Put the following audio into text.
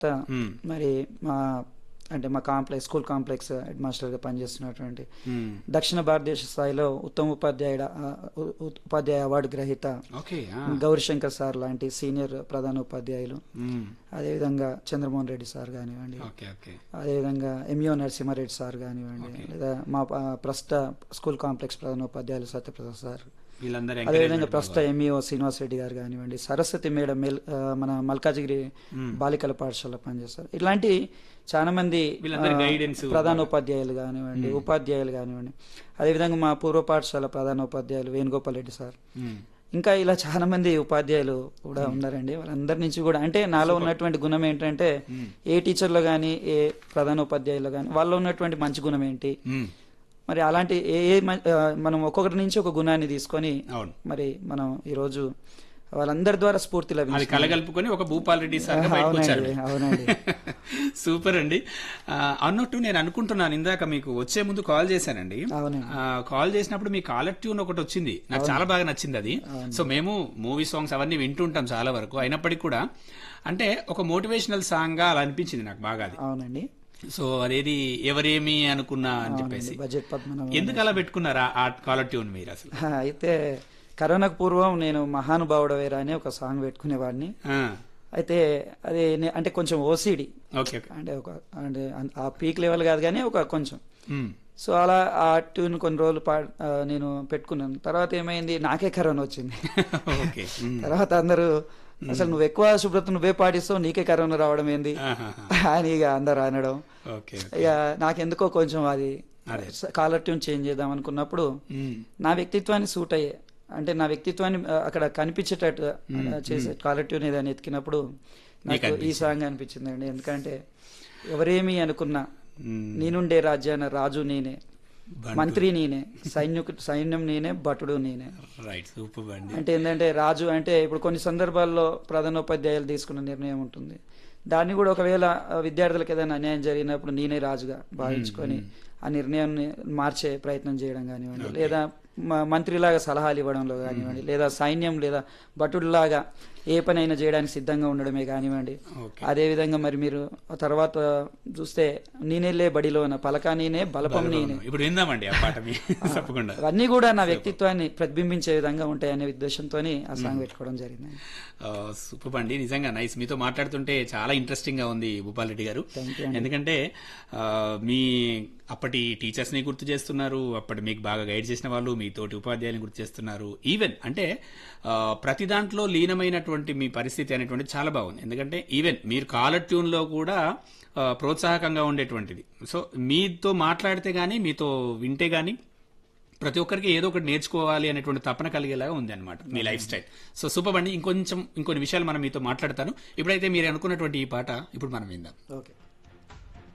మ్మ్. మరి మా అంటే మా కాంప్లెక్స్ స్కూల్ కాంప్లెక్స్ హెడ్ మాస్టర్గా పనిచేస్తున్నటువంటి మ్మ్. దక్షిణ భారతదేశ స్థాయిలో ఉత్తమ ఉపాధ్యాయుడ ఆ, ఉ- ఉ- ఉపాధ్యాయ అవార్డు గ్రహీత ఓకే ఆ. గౌరీశంకర్ సార్ లాంటి సీనియర్ ప్రధాన ఉపాధ్యాయులు మ్మ్. అదేవిధంగా చంద్రమోహన్ రెడ్డి సార్ కానివ్వండి ఓకే ఓకే అదేవిధంగా ఎంఈఓ నరసింహారెడ్డి సార్ కానివ్వండి Okay. లేదా మా ఆ, ప్రస్తుత స్కూల్ కాంప్లెక్స్ ప్రధాన ఉపాధ్యాయులు సత్యప్రసాద్ సార్ వీళ్ళందరూ అదేవిధంగా encouragement ప్రస్తుత ఎంఈఓ శ్రీనివాస్ రెడ్డి గారు కానివ్వండి సరస్వతి మేడం మెల్- ఆ, మన మల్కాజిగిరి మ్మ్. బాలికల పాఠశాల పనిచేస్తారు ఇట్లాంటి చాలా మంది వీళ్ళందరి ఆ, guidance ప్రధాన ఉపాధ్యాయులు కానివ్వండి ఉపాధ్యాయులు కానివ్వండి అదేవిధంగా మా పూర్వ పాఠశాల ప్రధాన ఉపాధ్యాయులు వేణుగోపాల్ రెడ్డి సార్ మ్మ్. ఇంకా ఇలా చాలా మంది ఉపాధ్యాయులు కూడా ఉన్నారండి వాళ్ళందరి నుంచి కూడా అంటే నాలో ఉన్నటువంటి గుణం ఏంటంటే మ్మ్. ఏ టీచర్లో కానీ ఏ ప్రధాన ఉపాధ్యాయులు కానీ వాళ్ళలో ఉన్నటువంటి మంచి గుణం ఏంటి మ్మ్. మరి అలాంటి ఏ ఏ మ- ఆ, మనం ఒక్కొక్కరి నుంచి ఒక గుణాన్ని తీసుకొని అవును మరి మనం ఈరోజు వాళ్ళందరి ద్వారా స్ఫూర్తి అది లభించింది కలగలుపుకొని ఒక భూపాల్ రెడ్డి సార్ బయటకు వచ్చారు అవునండి అవునండి సూపర్ అండి ఆ, అన్నట్టు నేను అనుకుంటున్నాను ఇందాక మీకు వచ్చే ముందు కాల్ చేశానండి అవునండి ఆ, కాల్ చేసినప్పుడు మీ కాలర్ ట్యూన్ ఒకటి వచ్చింది నాకు చాలా బాగా నచ్చింది అది సో మేము మూవీ సాంగ్స్ అవన్నీ వింటుంటాం చాలా వరకు అయినప్పటికీ కూడా అంటే ఒక మోటివేషనల్ సాంగ్ గా అలా అనిపించింది నాకు బాగా అది అవునండి సో అదేది ఎవరేమి అనుకున్నా అని చెప్పేసి బడ్జెట్ పద్మనాభం ఎందుకు అలా పెట్టుకున్నారా ఆ కాలర్ ట్యూన్ మీరు అసలు హా, అయితే కరోనాకు పూర్వం నేను మహానుభావుడవేరా అని ఒక సాంగ్ పెట్టుకునేవాడిని ఆ, అయితే అది నే- అంటే కొంచెం ఓసిడి ఓకే ఓకే అంటే ఒక అంటే అన్- ఆ పీక్ లెవెల్ కాదు కానీ ఒక కొంచెం ఉమ్, సో అలా ఆ ట్యూన్ కొన్ని రోజులు పా ఆ, నేను పెట్టుకున్నాను తర్వాత ఏమైంది నాకే కరోనా వచ్చింది ఓకే ఉమ్, తర్వాత అందరూ అసలు నువ్వు ఎక్కువ శుభ్రత నువ్వే పాటిస్తావు నీకే కరోనా రావడం ఏంది ఆహాహా, అని ఇక అందరు అనడం ఓకే ఇక నాకెందుకో కొంచెం అది అదే. కాలర్ ట్యూన్ చేంజ్ చేద్దాం అనుకున్నప్పుడు ఉమ్, నా వ్యక్తిత్వాన్ని సూట్ అయ్యే అంటే నా వ్యక్తిత్వాన్ని ఆ, అక్కడ కనిపించేటట్టు ఆ, చేసే కాలర్ ట్యూన్ ఏదైనా ఎత్తికినప్పుడు నాకు ఈ సాంగ్ అనిపించిందండి ఎందుకంటే ఎవరేమి అనుకున్నా ఉమ్, నేనుండే రాజ్యాన రాజు నేనే బంటు. మంత్రి నేనే సైన్యకు సైన్యం నేనే భటుడు నేనే రైట్ సూపర్ అండి అంటే ఏంటంటే రాజు అంటే ఇప్పుడు కొన్ని సందర్భాల్లో ప్రధానోపాధ్యాయులు తీసుకున్న నిర్ణయం ఉంటుంది దాన్ని కూడా ఒకవేళ ఆ, విద్యార్థులకు ఏదైనా అన్యాయం జరిగినప్పుడు నేనే రాజుగా భావించుకొని ఆ నిర్ణయాన్ని మార్చే ప్రయత్నం చేయడం కానివ్వండి లేదా మ- మంత్రిలాగా సలహాలు ఇవ్వడంలో కానివ్వండి లేదా సైన్యం లేదా భటుడిలాగా ఏ పనైనా చేయడానికి సిద్ధంగా ఉండడమే కానివ్వండి ఓకే అదే విధంగా మరి మీరు ఆ తర్వాత చూస్తే నేనేలే బడిలోన పలక నేనే బలపం నేనే ఇప్పుడు విందామండి ఆ పాట మీ తప్పకుండా అవన్నీ కూడా నా వ్యక్తిత్వాన్ని ప్రతిబింబించే విధంగా ఉంటాయనే ఉద్దేశంతో ఆ సాంగ్ పెట్టుకోవడం జరిగింది సూపర్ అండి నిజంగా నైస్ మీతో మాట్లాడుతుంటే చాలా ఇంట్రెస్టింగ్ గా ఉంది భూపాల్ రెడ్డి గారు థ్యాంక్ యూ ఎందుకంటే ఆ, మీ అప్పటి టీచర్స్ ని గుర్తు చేస్తున్నారు అప్పటి మీకు బాగా గైడ్ చేసిన వాళ్ళు మీ తోటి ఉపాధ్యాయులను గుర్తు చేస్తున్నారు ఈవెన్ అంటే ఆ, ప్రతి దాంట్లో లీనమైనటువంటి మీ పరిస్థితి అనేటువంటి చాలా బాగుంది ఎందుకంటే ఈవెన్ మీరు కాలర్ ట్యూన్ లో కూడా ఆ, ప్రోత్సాహకంగా ఉండేటువంటిది సో మీతో మాట్లాడితే గానీ మీతో వింటే గానీ ప్రతి ఒక్కరికి ఏదో ఒకటి నేర్చుకోవాలి అనేటువంటి తపన కలిగేలాగా ఉంది అనమాట మీ లైఫ్ స్టైల్ సో సూపర్ అండి ఇంకొంచెం ఇంకొన్ని విషయాలు మనం మీతో మాట్లాడతాను ఇప్పుడైతే మీరు అనుకున్నటువంటి ఈ పాట ఇప్పుడు మనం విందాం ఓకే